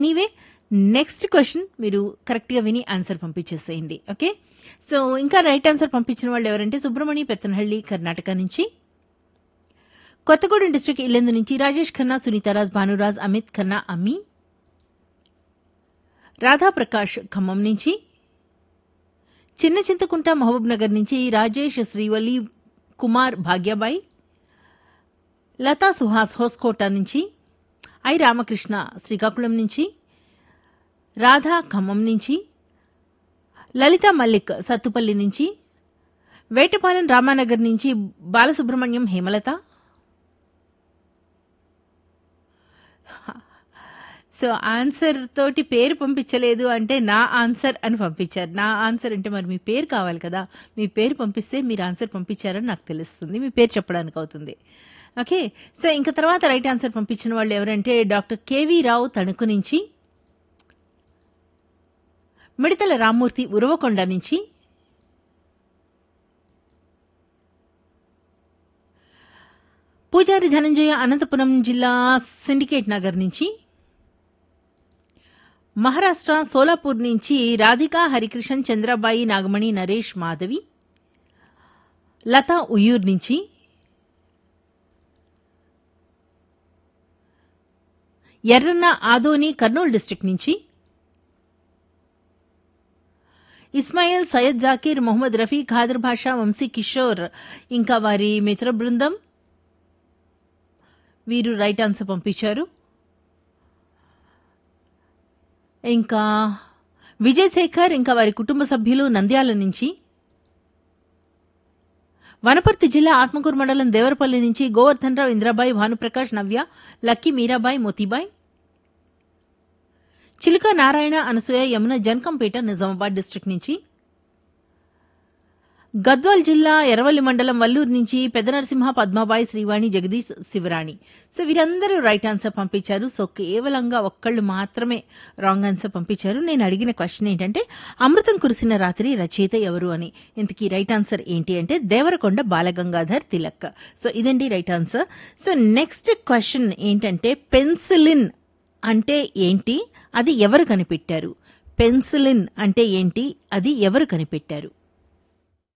నీవే next question మీరు కరెక్ట్గా విని ఆన్సర్ పంపించేసేయండి ఓకే సో ఇంకా రైట్ ఆన్సర్ పంపించిన వాళ్ళు ఎవరంటే సుబ్రహ్మణ్య పెత్తనహಳ್ಳಿ కర్ణాటక నుంచి కొత్తగూడెం డిస్ట్రిక్ట్ ఇల్లెందు నుంచి రాజేష్ ఖన్నా సునీతారాజ్ భానురాజ్ అమిత్ ఖన్నా అమ్మి రాధాప్రకాష్ ఖమ్మం నుంచి చిన్న చింతకుంట మహబూబ్ నగర్ నుంచి రాజేష్ శ్రీవల్లి కుమార్ భాగ్యబాయ్ లతా సుహాస్ హోస్కోట నుంచి ఐ రామకృష్ణ శ్రీకాకుళం నుంచి రాధా ఖమ్మం నుంచి లలిత మల్లిక్ సత్తుపల్లి నుంచి వేటపాలెం రామానగర్ నుంచి బాలసుబ్రహ్మణ్యం హేమలత సో ఆన్సర్ తోటి పేరు పంపించలేదు అంటే నా ఆన్సర్ అని పంపించారు నా ఆన్సర్ అంటే మరి మీ పేరు కావాలి కదా మీ పేరు పంపిస్తే మీరు ఆన్సర్ పంపించారని నాకు తెలుస్తుంది మీ పేరు చెప్పడానికి అవుతుంది ఓకే సో ఇంకా తర్వాత రైట్ ఆన్సర్ పంపించిన వాళ్ళు ఎవరంటే డాక్టర్ కేవీ రావు తణుకు నుంచి మిడతల రామ్మూర్తి ఉరవకొండ నుంచి పూజారి ధనంజయ అనంతపురం జిల్లా సిండికేట్ నగర్ నుంచి మహారాష్ట్ర సోలాపూర్ నుంచి రాధికా హరికృష్ణన్ చంద్రబాయి నాగమణి నరేష్ మాధవి లతా ఉయ్యూర్ నుంచి ఎర్రన్న ఆదోని కర్నూలు డిస్టిక్ నుంచి ఇస్మాయిల్ సయ్యద్ జాకీర్ మొహమ్మద్ రఫీ ఖాదర్ భాషా వంశీ కిషోర్ ఇంకా వారి మిత్ర బృందం వీరు రైట్ ఆన్సర్ పంపించారు ఇంకా విజయ్ శేఖర్ ఇంకా వారి కుటుంబ సభ్యులు నంద్యాల నుంచి వనపర్తి జిల్లా ఆత్మకూరు మండలం దేవరపల్లి నుంచి గోవర్ధన్ రావు ఇంద్రాబాయి భానుప్రకాష్ నవ్య లక్కీ మీరాబాయి మోతీబాయ్ చిలుక నారాయణ అనసూయ యమున జన్కంపేట నిజామాబాద్ డిస్ట్రిక్ట్ నుంచి గద్వాల్ జిల్లా ఎర్రవల్లి మండలం వల్లూరు నుంచి పెదనరసింహ పద్మాబాయి శ్రీవాణి జగదీష్ శివరాణి సో వీరందరూ రైట్ ఆన్సర్ పంపించారు సో కేవలంగా ఒక్కళ్ళు మాత్రమే రాంగ్ ఆన్సర్ పంపించారు నేను అడిగిన క్వశ్చన్ ఏంటంటే అమృతం కురిసిన రాత్రి రచయిత ఎవరు అని ఇంతకీ రైట్ ఆన్సర్ ఏంటి అంటే దేవరకొండ బాలగంగాధర్ తిలక్ సో ఇదండి right answer so next question ఏంటంటే పెన్సిలిన్ అంటే ఏంటి అది ఎవరు కనిపెట్టారు పెన్సిలిన్ అంటే ఏంటి అది ఎవరు కనిపెట్టారు